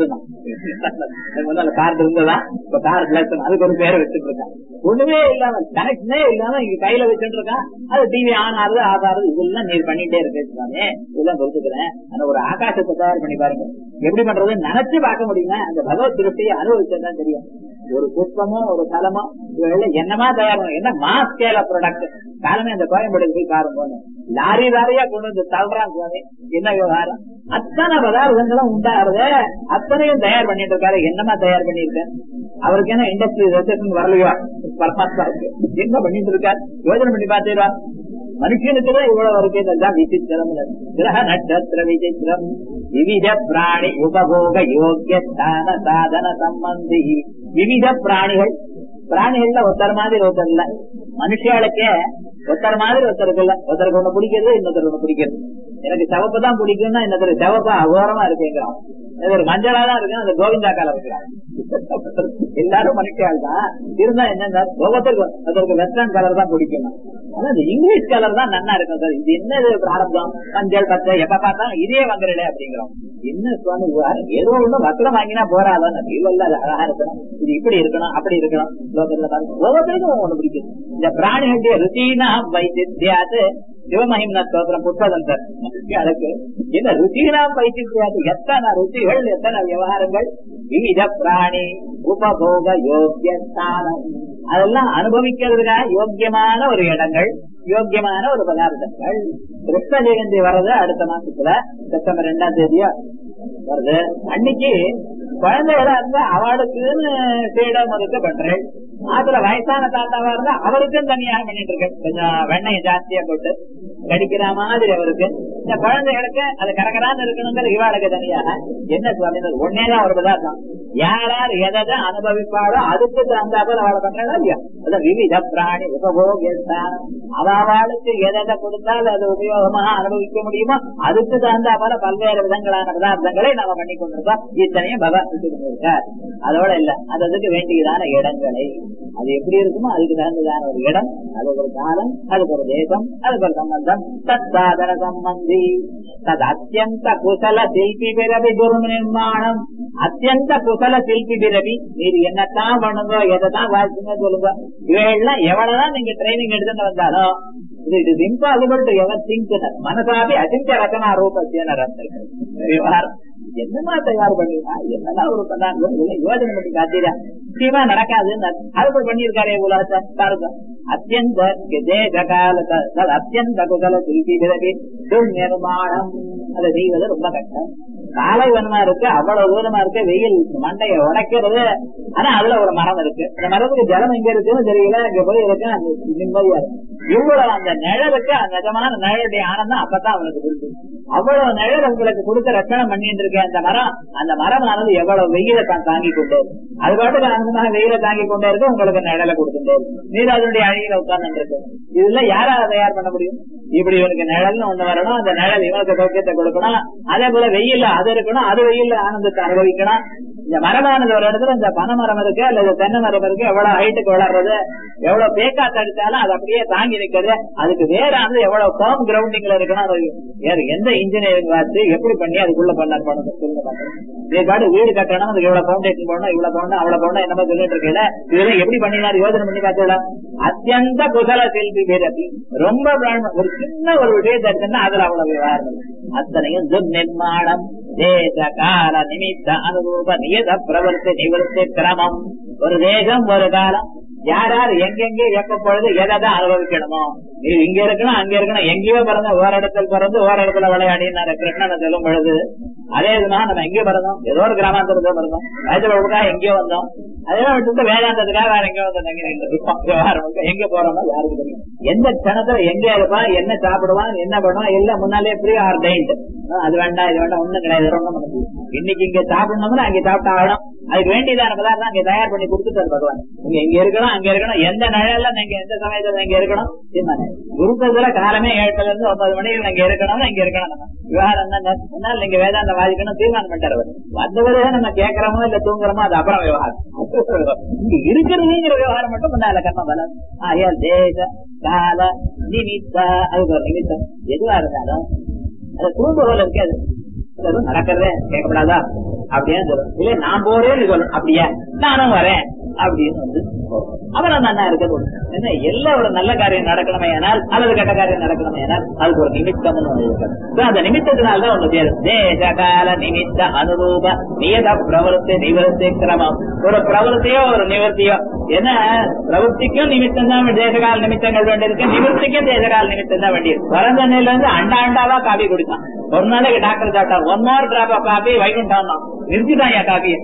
தான் கார்டு இருந்ததா இப்ப கார்டு லெஸ் அதுக்கு ஒரு பேரை வச்சுட்டு இருக்கான் ஒண்ணுமே இல்லாம கனெக்ஷனே இல்லாம இங்க கையில வச்சுட்டு இருக்கான் அது டிவி ஆன் ஆகுது ஆஃப் ஆகுது இதெல்லாம் நீர் பண்ணிட்டே இருக்கு இதெல்லாம் பொறுத்துக்கிறேன் அந்த ஒரு ஆகாசத்தை தயார் பண்ணி பாருங்க எப்படி பண்றது நினைச்சு பார்க்க முடியுமா அந்த பகவத் திருஷ்டியை அனுபவிச்சதுதான் தெரியும் ஒரு புஷ்பமோ ஒரு தலமோ இவர்கள் என்னமா தயார் பண்ணணும் என்ன மாஸ் ஸ்கேல ப்ராடக்ட் காலமே அந்த கோயம்பேடு போய் காரம் போன லாரி லாரியா கொண்டு வந்து தள்ளுறான் சுவாமி என்ன விவகாரம் அத்தனை பதார்த்தங்களும் உண்டாகிறது அத்தனையும் தயார் பண்ணிட்டு இருக்காரு என்னமா தயார் பண்ணிருக்கேன் அவருக்கு என்ன இண்டஸ்ட்ரி ரெசன் வரலையோ பரமாத்மாவுக்கு என்ன பண்ணிட்டு இருக்காரு யோஜனை பண்ணி பார்த்தீரா மனுஷனுக்குதான் இவ்வளவு இருக்கு இதுதான் விசித்திரம் கிரக நட்சத்திர விசித்திரம் விவித பிராணி உபபோக யோக்கிய ஸ்தான சாதன சம்பந்தி விவித பிராணிகள் பிராணிகள்ல ஒருத்தர் மாதிரி ஒருத்தர் இல்ல மனுஷாளுக்கே ஒருத்தர் மாதிரி ஒருத்தருக்கு இல்ல ஒருத்தருக்கு ஒண்ணு பிடிக்கிறது இன்னொருத்தர் ஒண்ணு பிடிக்கிறது எனக்கு சிவப்பு தான் பிடிக்கும்னா இன்னொருத்தர் சிவப்பா அகோரமா இருக்குங்கிறான் ஒரு மஞ்சளா தான் இருக்கு அந்த கோவிந்தா கால இருக்கிறாங்க எல்லாரும் மனுஷியால் தான் இருந்தா என்ன ஒவ்வொருத்தருக்கு அதற்கு வெஸ்டர்ன் கலர் தான் பிடிக்கும் ஆனா இந்த இங்கிலீஷ் கலர் தான் நல்லா இருக்கும் சார் இது என்ன பிராரம்பம் மஞ்சள் பச்சை எப்ப பார்த்தாலும் இதே வந்துடல அப்படிங்கிறோம் என்ன சுவாமி ஏதோ ஒண்ணு வக்கரம் வாங்கினா போறாதான் இல்ல அது அழகா இருக்கணும் இது இப்படி இருக்கணும் அப்படி இருக்கணும் லோகத்துல பாருங்க ஒவ்வொருத்தருக்கும் ஒண்ணு பிடிக்கும் இந்த பிராணிகளுடைய ருச்சீனா வைத்தியாத்து சிவமஹிம்னா ஸ்தோத்திரம் புத்தகம் சார் அதுக்கு இந்த ருச்சிகளாம் வைத்தியாது எத்தனை ருச்சிகள் எத்தனை விவகாரங்கள் விவித பிராணி உபபோக யோக்கிய ஸ்தானம் அதெல்லாம் அனுபவிக்கிறதுக்காக யோக்கியமான ஒரு இடங்கள் யோக்கியமான ஒரு பதார்த்தங்கள் கிருஷ்ண ஜெயந்தி வர்றது அடுத்த மாசத்துல செப்டம்பர் ரெண்டாம் தேதியா வருது அன்னைக்கு குழந்தைகளா இருந்தா அவளுக்குன்னு சீடம் ஒதுக்க பண்றேன் அதுல வயசான தாத்தாவா இருந்தா அவருக்கும் தனியாக பண்ணிட்டு இருக்கேன் கொஞ்சம் வெண்ணெய் ஜாஸ்தியா போட்டு கடிக்கிற மாதிரி அவருக்கு இந்த குழந்தைகளுக்கு அது கரகரான்னு இருக்கணுங்கிற இவாளுக்கு தனியாக என்ன சுவாமி ஒன்னேதான் ஒரு பதார்த்தம் யார் யார் எதை அனுபவிப்பாளோ அதுக்கு தகுந்தாப்புல அவளை பண்றதா இல்லையா அது விவித பிராணி உபபோகிஸ்தானம் அவளுக்கு எதை கொடுத்தால் அது உபயோகமாக அனுபவிக்க முடியுமோ அதுக்கு தகுந்தாப்புல பல்வேறு விதங்களான பதார்த்தங்களை நாம பண்ணி கொண்டிருக்கோம் இத்தனையும் பகவான் இருக்கார் அதோட இல்ல அது அதுக்கு வேண்டியதான இடங்களை அது எப்படி இருக்குமோ அதுக்கு தகுந்ததான ஒரு இடம் அதுக்கு ஒரு காலம் அதுக்கு ஒரு தேசம் அதுக்கு ஒரு சம்பந்தம் தத் சாதன சம்பந்தி தது அத்தியந்த குசல சில்பி பிறவி குரு நிர்மாணம் அத்தியந்த குசல சில்பி பிறவி நீர் என்னத்தான் பண்ணுங்க எதைத்தான் வாழ்த்துங்க சொல்லுங்க இவையெல்லாம் எவ்வளவுதான் நீங்க ட்ரைனிங் எடுத்துட்டு வந்தாலும் it is impossible to ever think மனசாபி அசிங்க ரச்சனா ரூபத்தியனர் விவகாரம் என்னமா தயார் பண்ணிருக்கா என்னெல்லாம் ஒரு பதார்த்தம் யோஜனை பண்ணி காத்தீரா நிச்சயமா நடக்காதுன்னு அது பண்ணிருக்காரு உலகத்தை பாருங்க அத்தியந்த தேசகால அத்தியந்த குசல சில்பி பிறவி நிர்மாணம் அதை செய்வது ரொம்ப கஷ்டம் காலைவனமா இருக்கு அவ்வளவு தூரமா இருக்கு வெயில் மண்டைய உடைக்கிறது ஆனா அதுல ஒரு மரம் இருக்கு அந்த மரத்துக்கு ஜலம் எங்க இருக்குன்னு தெரியல அங்க போய் இருக்கு அந்த நிம்மதியா இருக்கு இவ்வளவு அந்த நிழலுக்கு அந்த நிஜமான நிழலுடைய ஆனந்தம் அப்பதான் அவனுக்கு புரிஞ்சு அவ்வளவு நிழல் உங்களுக்கு கொடுக்க ரச்சனை பண்ணிட்டு இருக்க அந்த மரம் அந்த மரமானது எவ்வளவு வெயில தான் தாங்கி கொண்டே அது பாட்டுக்கு ஆனந்தமாக வெயில தாங்கி கொண்டே இருக்கு உங்களுக்கு நிழலை கொடுத்துட்டே நீர் அதனுடைய அழகில உட்கார்ந்து இருக்கு இதுல யாரா தயார் பண்ண முடியும் இப்படி இவனுக்கு நிழல்னு ஒண்ணு வரணும் அந்த நிழல் இவனுக்கு சௌக்கியத்தை கொடுக்கணும் அதே போல வெயில்ல அது இருக்கணும் அது வெயில்ல ஆனந்தத்தை அனுபவிக்கணும் இந்த மரமானது ஒரு இடத்துல இந்த பனை மரம் இருக்கு அல்லது தென்னை மரம் இருக்கு எவ்வளவு ஹைட்டுக்கு வளர்றது எவ்வளவு பேக்கா தடுத்தாலும் அது அப்படியே தாங்கி நிக்கிறது அதுக்கு வேறானது எவ்வளவு ஃபேம் கிரவுண்டிங்ல இருக்குன்னா அது வேற எந்த இன்ஜினியரிங் பார்த்து எப்படி பண்ணி அதுக்குள்ள பண்ணார் பண்ணுங்க சொல்லுங்க பாக்கலாம். இதே காடு வீடு கட்டணும் அதுக்கு இவ்வளவு பவுண்டேஷன் போடணும் இவ்வளவு போடணும் அவ்வளவு போடணும் என்னமோ சொல்லிட்டு இருக்கல இதெல்லாம் எப்படி பண்ணினார் யோசனை பண்ணி பார்த்தீங்களா அத்தியந்த குசல செல்வி பேரதி ரொம்ப பிராம- ஒரு சின்ன ஒரு விஷயத்தை எடுத்தா அதுல அவ்வளவு விவகாரம் அத்தனையும் துர்நிர்மாணம் தேச கால நிமித்த அனுரூப நியத பிரவர்த்தி நிவர்த்தி கிரமம் ஒரு தேசம் ஒரு காலம் யார் யார் எங்கெங்க எப்ப பொழுது எதை தான் அனுபவிக்கணுமோ இது இங்க இருக்கணும் அங்க இருக்கணும் எங்கேயோ பிறந்த ஓர் இடத்துல பிறந்து ஓர் இடத்துல விளையாடினாரு கிருஷ்ணனை சொல்லும் பொழுது அதே இதுதான் நம்ம எங்கேயோ பிறந்தோம் ஏதோ ஒரு கிராமாந்தரத்துல பிறந்தோம் வயசுல விடுக்கா எங்கேயோ வந்தோம் அதெல்லாம் விட்டுட்டு வேதாந்தத்துக்காக வேற எங்கேயோ வந்தாங்க இந்த விவகாரம் வந்து எங்க போறோமோ யாருக்கு தெரியும் எந்த கணத்துல எங்க இருப்பான் என்ன சாப்பிடுவான் என்ன பண்ணுவான் எல்லாம் முன்னாலே ப்ரீ ஆர்டைன்ட் அது வேண்டாம் இது வேண்டாம் ஒண்ணும் கிடையாது இது ஒண்ணும் பண்ண முடியாது. இன்னைக்கு இங்க சாப்பிடணும்னா அங்க சாப்பிட்டு ஆகணும் அதுக்கு வேண்டியதான பதார்த்தம் அங்க தயார் பண்ணி கொடுத்துட்டாரு பகவான் நீங்க எங்க இருக்கணும் அங்க இருக்கணும் எந்த நிழல்ல நீங்க எந்த சமயத்துல நீங்க இருக்கணும் தீர்மானம் குருக்கத்துல காலமே ஏழுல இருந்து ஒன்பது மணிக்கு நீங்க இருக்கணும் இங்க இருக்கணும் நம்ம விவகாரம் என்ன முன்னால் நீங்க வேதாந்த வாதிக்கணும் தீர்மானம் பண்ணிட்டாரு அவர். வந்தவரே நம்ம கேட்கறோமோ இல்ல தூங்குறோமோ அது அப்புறம் விவகாரம் இங்க இருக்கிறதுங்கிற விவகாரம் மட்டும் முன்னால கர்ம பலம் ஆயா தேச கால நிமித்த அதுக்கு ஒரு நிமித்தம் எதுவா இருந்தாலும் அது தூண்டுகோல் இருக்காது அது நடக்கிறதே கேட்கப்படாதா அப்படின்னு சொல்லணும் இல்ல நான் போறேன்னு சொல்லணும் அப்படியா நானும் வரேன் அப்படின்னு வந்து அவரை நல்லா இருக்கிறது என்ன எல்லா ஒரு நல்ல காரியம் நடக்கணுமே ஆனால் அல்லது கெட்ட காரியம் நடக்கணுமே ஆனால் அதுக்கு ஒரு நிமித்தம்னு ஒண்ணு இருக்கணும் So, அந்த நிமித்தத்தினால்தான் ஒண்ணு பேரு தேச கால நிமித்த அனுரூப நியத பிரவருத்தி நிவர்த்தி கிரமம் ஒரு பிரவருத்தியோ ஒரு நிவர்த்தியோ என்ன பிரவருத்திக்கும் நிமித்தம் தான் தேசகால நிமித்தங்கள் வேண்டியிருக்கு நிவர்த்திக்கும் தேசகால நிமித்தம் தான் வேண்டியிருக்கு பிறந்த நிலையில இருந்து அண்டா அண்டாவா காபி குடித்தான் ஒரு நாளைக்கு டாக்டர் சாப்பிட்டார் one more drop of coffee வைகுண்டம் நிறுத்திதான் என் காபி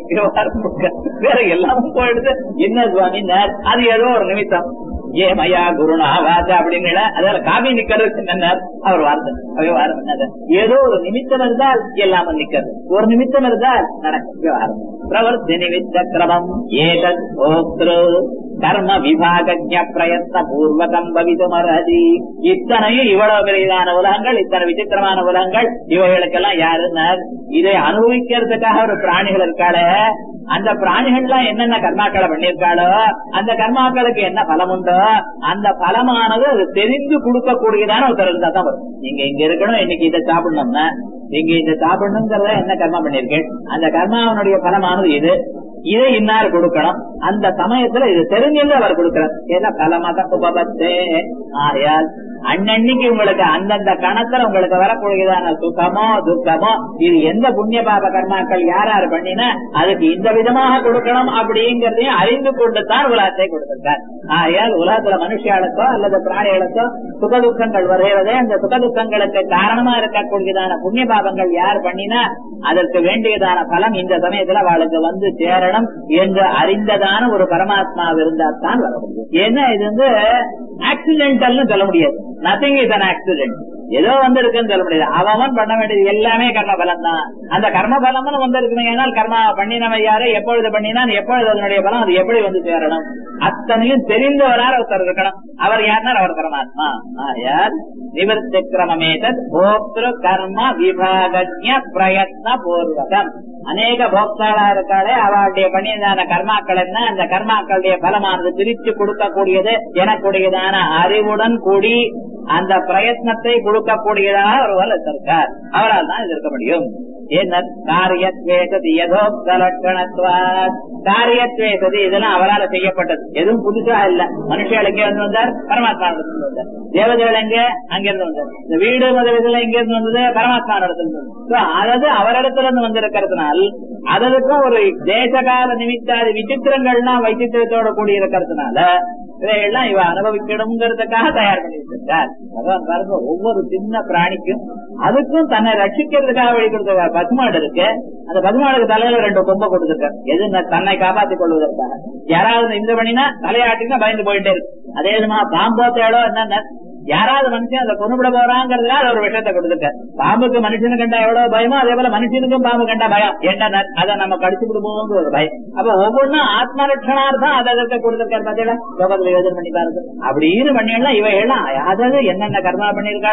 வேற எல்லாமும் போயிடுது என்ன சுவாமி அது ஏதோ ஒரு நிமித்தம் ஏ மயா குருணா வாசா அப்படின்னு அதால காபி நிக்கிறது என்ன அவர் வார்த்தை விவகாரம் என்னது ஏதோ ஒரு நிமித்தம் இருந்தால் எல்லாமே நிக்கிறது ஒரு நிமித்தம் இருந்தால் நடக்கும் விவகாரம் பிரவர்த்தி நிமித்த கிரமம் ஏதத் போக்திரு கர்ம விபாகஜ பிரயத்ன பூர்வகம் பவிதுமரதி இத்தனையும் இவ்வளவு பெரியதான உலகங்கள் இத்தனை விசித்திரமான உலகங்கள் இவைகளுக்கெல்லாம் யாருன்னா இதை அனுபவிக்கிறதுக்காக ஒரு பிராணிகள் இருக்காளே அந்த பிராணிகள்லாம் என்னென்ன கர்மாக்களை பண்ணிருக்காளோ அந்த கர்மாக்களுக்கு என்ன பலம் உண்டோ அந்த பலமானது அது தெரிந்து கொடுக்கக்கூடியதான ஒருத்தர் இருந்தா தான் வரும் நீங்க இங்க இருக்கணும் இன்னைக்கு இதை சாப்பிடணும்னா நீங்க இதை சாப்பிடணுங்கிறத என்ன கர்மா பண்ணிருக்கேன் அந்த கர்மாவனுடைய பலமானது இது இதை இன்னார் கொடுக்கணும் அந்த சமயத்துல இது தெரிஞ்சது அவர் கொடுக்கிறார் ஏன்னா பலமத உபபத்தே ஆயால் அன்னன்னைக்கு உங்களுக்கு அந்தந்த கணத்துல உங்களுக்கு வரக்கூடியதான சுகமோ துக்கமோ இது எந்த புண்ணிய பாப கர்மாக்கள் யார் யார் பண்ணினா அதுக்கு இந்த விதமாக கொடுக்கணும் அப்படிங்கறதையும் அறிந்து கொண்டு தான் உலகத்தை கொடுத்திருக்கார் ஆயால் உலகத்துல மனுஷியாளுக்கோ அல்லது பிராணிகளுக்கோ சுக துக்கங்கள் வருகிறதே அந்த சுக துக்கங்களுக்கு காரணமா இருக்கக்கூடியதான புண்ணிய பாபங்கள் யார் பண்ணினா அதற்கு வேண்டியதான பலம் இந்த சமயத்துல அவளுக்கு வந்து சேரணும் என்று அறிந்ததான ஒரு பரமாத்மா இருந்தால் தான் வர முடியும் ஏன்னா இது வந்து ஆக்சிடென்டல்னு சொல்ல முடியாது நத்திங் இஸ் அன் ஆக்சிடென்ட் ஏதோ வந்திருக்குன்னு சொல்ல முடியாது அவன் பண்ண வேண்டியது எல்லாமே கர்ம பலம் தான் அந்த கர்ம பலம் வந்திருக்குமே கர்மா பண்ணினவன் யாரு எப்பொழுது பண்ணினான் எப்பொழுது அதனுடைய பலம் அது எப்படி வந்து சேரணும் அத்தனையும் தெரிந்தவரால் ஒருத்தர் இருக்கணும் அவர் யாருன்னா அவர் பரமாத்மா யார் நிவர்த்தி கிரமமேதத் போக்திரு கர்ம விபாகஜ பிரயத்ன பூர்வகம் அநேக போக்தாளா இருக்காளே அவளுடைய பண்ணியதான கர்மாக்கள் என்ன அந்த கர்மாக்களுடைய பலமானது பிரித்து கொடுக்கக்கூடியது எனக்கூடியதான அறிவுடன் கூடி அந்த பிரயத்னத்தை கொடுக்கக்கூடியதாக ஒருவர் இருக்கார் அவரால் தான் இது இருக்க முடியும் என்ன காரியத்வேசதி யதோக்தலட்சணத்வாத் காரியத்வேசதி இதெல்லாம் அவரால் செய்யப்பட்டது எதுவும் புதுசா இல்ல மனுஷியால் எங்க இருந்து வந்தார் பரமாத்மா இடத்துல வந்தார் தேவதைகள் எங்க அங்கிருந்து வந்தார் இந்த வீடு முதலீடுல எங்க இருந்து வந்தது பரமாத்மா இடத்துல இருந்து அதாவது அவரிடத்துல இருந்து வந்திருக்கிறதுனால் அதற்கும் ஒரு தேசகால நிமித்தாதி விசித்திரங்கள்லாம் வைச்சித்திரத்தோட கூடி இருக்கிறதுனால இதையெல்லாம் இவ அனுபவிக்கணுங்கிறதுக்காக தயார் பண்ணி வச்சிருக்கார் பகவான் பாருங்க ஒவ்வொரு சின்ன பிராணிக்கும் அதுக்கும் தன்னை ரட்சிக்கிறதுக்காக வழி கொடுத்திருக்கார் பசுமாடு இருக்கு அந்த பசுமாடுக்கு தலையில ரெண்டு கொம்பை கொடுத்திருக்காரு எது தன்னை காப்பாற்றிக் கொள்வதற்காக யாராவது இந்த பண்ணினா தலையாட்டினா பயந்து போயிட்டே இருக்கு அதே விதமா பாம்போ தேடோ என்ன யாராவது மனுஷன் அதை கொண்டுவிட போறாங்கிறதுனால ஒரு விஷயத்தை கொடுத்துருக்காரு பாம்புக்கு மனுஷனு கண்டா எவ்வளவு பயமோ அதே போல மனுஷனுக்கும் பாம்பு கண்டா பயம் என்ன அதை நம்ம கடிச்சு விடுவோங்கிற ஒரு பயம் அப்ப ஒவ்வொன்றும் ஆத்ம ரட்சணார்த்தம் அதை அதற்கு கொடுத்திருக்காரு பாத்தீங்களா லோகத்துல யோஜனை பண்ணி பாருங்க அப்படின்னு பண்ணிடலாம் இவை எல்லாம் அதாவது என்னென்ன கர்மா பண்ணிருக்காளோ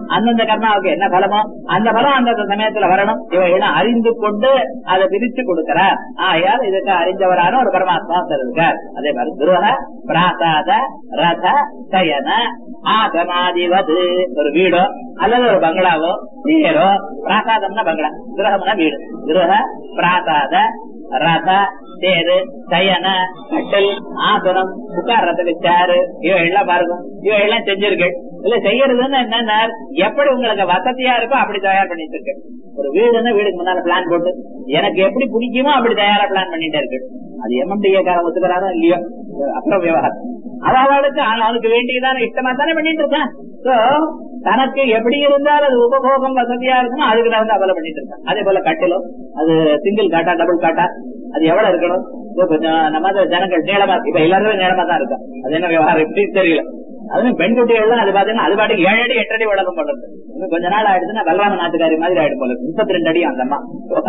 அந்தந்த கர்மாவுக்கு என்ன பலமோ அந்த பலம் அந்தந்த சமயத்துல வரணும் இவைகளும் அறிந்து கொண்டு அதை பிரிச்சு கொடுக்கிறார் ஆயால் இதுக்கு அறிஞ்சவரான ஒரு பரமாத்மா இருக்கார் அதே மாதிரி துருக பிராசாத ரத சயன ஆசனாதிவது ஒரு வீடோ அல்லது ஒரு பங்களாவோ தேரோ பிராசாதம்னா பங்களா கிரகம்னா வீடு கிரக பிராசாத ரத தேரு சயன கட்டில் ஆசனம் உட்கார்றதுக்கு சேரு இவையெல்லாம் பாருங்க இவையெல்லாம் செஞ்சிருக்கு இல்ல செய்யறதுன்னு என்னன்னா எப்படி உங்களுக்கு வசதியா இருக்கோ அப்படி தயார் பண்ணிட்டு இருக்கு ஒரு வீடுன்னா வீடுக்கு முன்னால பிளான் போட்டு எனக்கு எப்படி பிடிக்குமோ அப்படி தயாரா பிளான் பண்ணிட்டே இருக்கு அது எம்எம்டிஏ காரன் ஒத்துக்கிறாரோ இல்லையோ அப்புறம் விவகாரம் அவளுக்கு அவனுக்கு வேண்டியதான இஷ்டமா தானே பண்ணிட்டு இருக்கான் சோ தனக்கு எப்படி இருந்தாலும் அது உபபோகம் வசதியா இருக்குமோ அதுக்கு தகுந்த அவலை பண்ணிட்டு இருக்கான் அதே போல கட்டிலும் அது சிங்கிள் காட்டா டபுள் காட்டா அது எவ்வளவு இருக்கணும் இதோ கொஞ்சம் நம்ம ஜனங்கள் நீளமா இருக்கு இப்ப எல்லாருமே நீளமா தான் இருக்கும் அது என்ன விவகாரம் எப்படி தெரியல அதுவும் பெண் குட்டிகள்லாம் அது பாத்தீங்கன்னா அது பாட்டுக்கு ஏழு அடி எட்டு அடி வளரும் போல இருக்கு இன்னும் கொஞ்ச நாள் ஆயிடுச்சுன்னா பலராம நாட்டுக்காரி மாதிரி ஆயிடும் போல இருக்கு முப்பத்தி ரெண்டு அடி அந்த அம்மா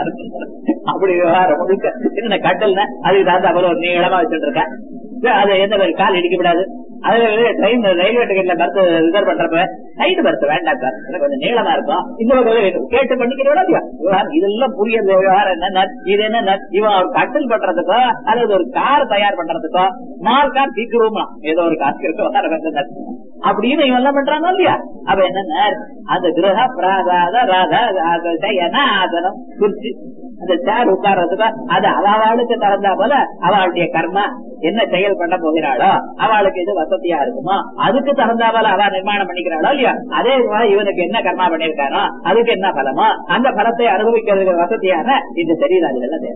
அப்படி விவகாரம் முழுக்க சின்ன கட்டல்னா அதுக்கு தகுந்த அவ்வளவு ஒரு நீளமா வச்சுட்டு இருக்கேன் அது எந்த கால் இடிக்கப்படாது அது ட்ரெயின் ரயில்வே டிக்கெட்ல பர்த் ரிசர்வ் பண்றப்ப சைடு பர்த் வேண்டாம் சார் எனக்கு கொஞ்சம் நீளமா இருக்கும் இந்த பக்கம் கேட்டு பண்ணிக்கிறோட விவகாரம் இதெல்லாம் புரியுது விவகாரம் என்ன இது என்ன இவன் ஒரு கட்டில் பண்றதுக்கோ அல்லது ஒரு கார் தயார் பண்றதுக்கோ ஸ்மால் கார் சீக்கிரமா ஏதோ ஒரு காசு இருக்கோ அப்படின்னு இவன் எல்லாம் பண்றாங்க இல்லையா அப்ப என்ன அந்த கிரக பிராதாத ராதா ஆசனம் குறிச்சு அந்த சேர் உட்கார்றதுக்கு அது அவளுக்கு தகுந்தா போல அவளுடைய கர்மா என்ன செயல் பண்ண போகிறாளோ அவளுக்கு இது வசதியா இருக்குமோ அதுக்கு தகுந்தா போல அவ நிர்மாணம் பண்ணிக்கிறாளோ இல்லையா அதே போல இவனுக்கு என்ன கர்மா பண்ணிருக்கானோ அதுக்கு என்ன பலமோ அந்த பலத்தை அனுபவிக்கிறதுக்கு வசதியான இது தெரியுது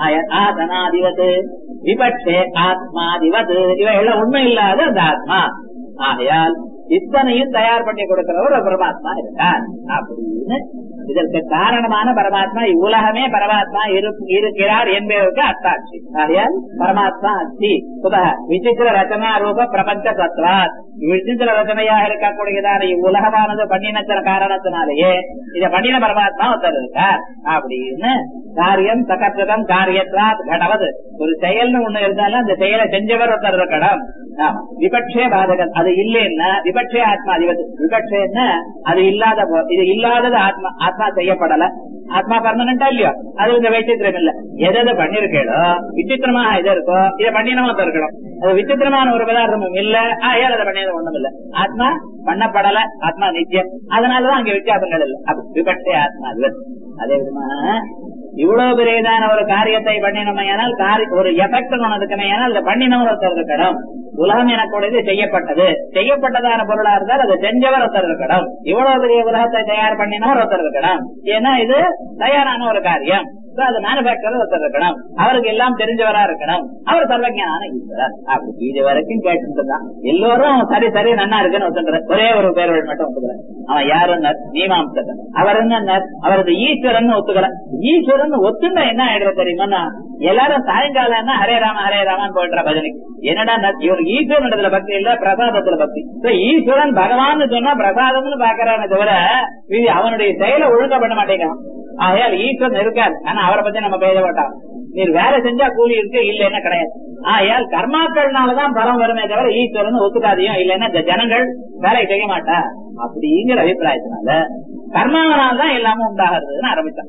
ஆசனாதிபத்து விபட்சே ஆத்மாதிபத்து இவையெல்லாம் உண்மை இல்லாத அந்த ஆத்மா ஆகையால் இத்தனையும் தயார் பண்ணி கொடுக்கிறவர் ஒரு பரமாத்மா இருக்கார் அப்படின்னு இதற்கு காரணமான பரமாத்மா இவ்வுலகமே பரமாத்மா இருக்கிறார் என்பதற்கு அத்தாட்சி ஆகையால் பரமாத்மா அஸ்தி சுத விசித்திர ரச்சனா ரூப பிரபஞ்ச தத்வாத் விசித்திர ரச்சனையாக இருக்கக்கூடியதான இவ்வுலகமானது பண்ணினத்தின காரணத்தினாலேயே இத பண்ணின பரமாத்மா ஒருத்தர் இருக்கார் அப்படின்னு காரியம் சகர்த்தம் காரியத்வாத் கடவது ஒரு செயல்னு ஒண்ணு இருந்தாலும் அந்த செயலை செஞ்சவர் ஒருத்தர் இருக்கணும் விபட்சே பாதகன் அது இல்லைன்னா விபட்சே ஆத்மா அதிபதி விபட்சேன்னா அது இல்லாத இது இல்லாதது ஆத்மா ஆத்மா செய்யப்படல ஆத்மா பர்மனண்டா இல்லையோ அது இந்த வைச்சித்திரம் இல்ல எதை பண்ணிருக்கேளோ விசித்திரமாக எது இருக்கோ இதை பண்ணினமா இருக்கணும் அது விசித்திரமான ஒரு பதார்த்தமும் இல்ல ஏன் அதை பண்ணியது ஒண்ணும் இல்ல ஆத்மா பண்ணப்படல ஆத்மா நித்தியம் அதனாலதான் அங்க வித்தியாசங்கள் இல்ல விபட்சே ஆத்மா அதிபதி அதே விதமா இவ்வளவு பெரியதான ஒரு காரியத்தை பண்ணினமையானால் ஒரு எஃபெக்ட் ஒன்றதுக்குமையானால் அதை பண்ணினவர் ஒருத்தர் இருக்கணும் உலகம் எனக்கூடியது செய்யப்பட்டது செய்யப்பட்டதான பொருளா இருந்தால் அதை செஞ்சவர் ஒருத்தர் இருக்கணும் இவ்வளவு பெரிய உலகத்தை தயார் பண்ணினவர் ஒருத்தர் இருக்கணும் ஏன்னா இது தயாரான ஒரு காரியம் அது மேனுபேக்சர் ஒருத்தர் இருக்கணும் அவருக்கு எல்லாம் தெரிஞ்சவரா இருக்கணும் அவர் சர்வஜான ஈஸ்வரர் அப்படி இது வரைக்கும் கேட்டு தான் எல்லோரும் சரி சரி நன்னா இருக்குன்னு ஒத்துக்கிறார் ஒரே ஒரு பேர் மட்டும் ஒத்துக்கிறார் அவன் யாருன்னு மீமாம்சகன் அவர் என்ன அவரது ஈஸ்வரன் ஒத்துக்கல ஈஸ்வரன் ஒத்துண்டா என்ன ஆயிடுறது தெரியுமா எல்லாரும் சாயங்காலம் ஹரே ராம ஹரே ராமன் போயிடுற பஜனைக்கு என்னடா இவருக்கு ஈஸ்வரன் பக்தி இல்ல பிரசாதத்துல பக்தி ஈஸ்வரன் பகவான் சொன்னா பிரசாதம்னு பாக்குறானே தவிர இது அவனுடைய செயலை ஒழுங்கா பண்ண மாட்டேங்கிறான் ஆகையால் ஈஸ்வரன் இருக்கார் ஆனா அவரை பத்தி நம்ம பேச மாட்டோம் நீர் வேலை செஞ்சா கூலி இருக்கு இல்லைன்னா கிடையாது ஆகையால் கர்மாக்கள்னாலதான் பலம் வருமே தவிர ஈஸ்வரன் ஒத்துக்காதையும் இல்லைன்னா இந்த ஜனங்கள் வேலை செய்ய மாட்டா அப்படிங்கிற அபிப்பிராயத்தினால கர்மாவனால் தான் எல்லாமே உண்டாகிறதுன்னு ஆரம்பிச்சான்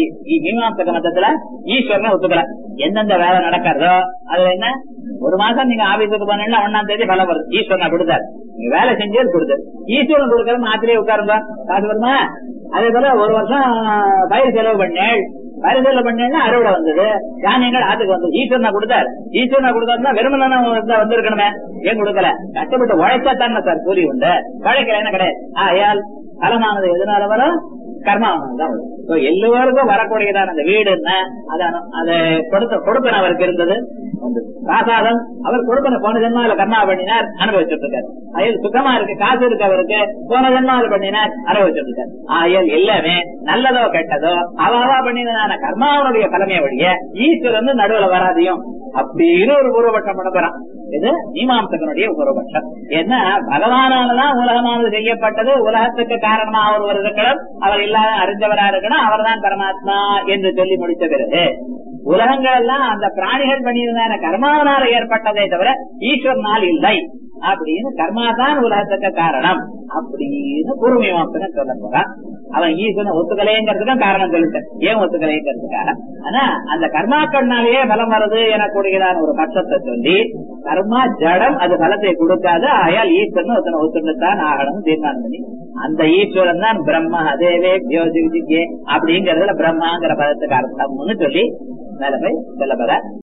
மீமாசக மதத்துல ஈஸ்வரனை ஒத்துக்கல எந்தெந்த வேலை நடக்கிறதோ அதுல என்ன ஒரு மாசம் நீங்க ஆபீஸுக்கு போனீங்கன்னா ஒன்னாம் தேதி பலம் வருது ஈஸ்வரனை கொடுத்தாரு நீங்க வேலை செஞ்சே கொடுத்தாரு ஈஸ்வரன் கொடுக்கறது ஆத்திரியே உட்காருங்க காசு வருமா அதே போல ஒரு வருஷம் பயிர் செலவு பண்ணேள் பயிர் செலவு பண்ணேன்னா அறுவடை வந்தது தானியங்கள் ஆத்துக்கு வந்தது ஈஸ்வரனை கொடுத்தாரு ஈஸ்வரனை கொடுத்தாருன்னா வெறுமனா வந்திருக்கணுமே ஏன் கொடுக்கல கஷ்டப்பட்டு உழைச்சா தானே சார் கூலி உண்டு உழைக்கல என்ன கிடையாது ஆயால் பலமானது எதனால வரும் கர்மாவனம் எல்லோருக்கும் வரக்கூடியதான அந்த வீடு என்ன அதை கொடுத்த கொடுப்பன அவருக்கு இருந்தது ராசாதம் அவர் கொடுப்பன போன ஜென்மாவில கர்மா பண்ணினார் அனுபவிச்சுட்டு இருக்காரு அயல் சுத்தமா இருக்கு காசு இருக்கு அவருக்கு போன ஜென்மாவில பண்ணினார் அனுபவிச்சுட்டு இருக்காரு ஆயல் எல்லாமே நல்லதோ கெட்டதோ அவாவா பண்ணினதான கர்மாவனுடைய தலைமையை வழிய ஈஸ்வரன் நடுவுல வராதையும் அப்படின்னு ஒரு பூர்வபட்சம் பண்ண போறான் இது மீமாம்சகனுடைய பூர்வபட்சம் என்ன பகவானாலதான் உலகமானது செய்யப்பட்டது உலகத்துக்கு காரணமா ஒருவர் இருக்கணும் அவர் இல்லாத அறிஞ்சவரா இருக்கணும் அவர்தான் பரமாத்மா என்று சொல்லி முடித்த பிறகு உலகங்கள் எல்லாம் அந்த பிராணிகள் பண்ணியிருந்தான கர்மாவனால ஏற்பட்டதே தவிர ஈஸ்வரனால் இல்லை அப்படின்னு கர்மா தான் உலகத்துக்கு காரணம் அப்படின்னு பூர்வமீமாசன சொல்ல போறான் அவன் ஈஸ்வரன் ஒத்துக்கலைங்கிறதுக்கும் காரணம் சொல்லிட்டேன் ஏன் ஒத்துக்கலைங்கிறதுக்காக ஆனா அந்த கர்மாக்கள்னாலேயே பலம் வருது எனக்கூடியதான ஒரு பட்சத்தை சொல்லி கர்மா ஜடம் அது பலத்தை கொடுக்காது ஆயால் ஈஸ்வரன் ஒருத்தனை ஒத்துட்டுத்தான் ஆகணும் தீர்மானம் பண்ணி அந்த ஈஸ்வரன் தான் பிரம்மா தேவே பியோசிவிதிக்கே அப்படிங்கறதுல பிரம்மாங்கிற பதத்துக்கு அர்த்தம்னு சொல்லி மேல போய் சொல்ல போற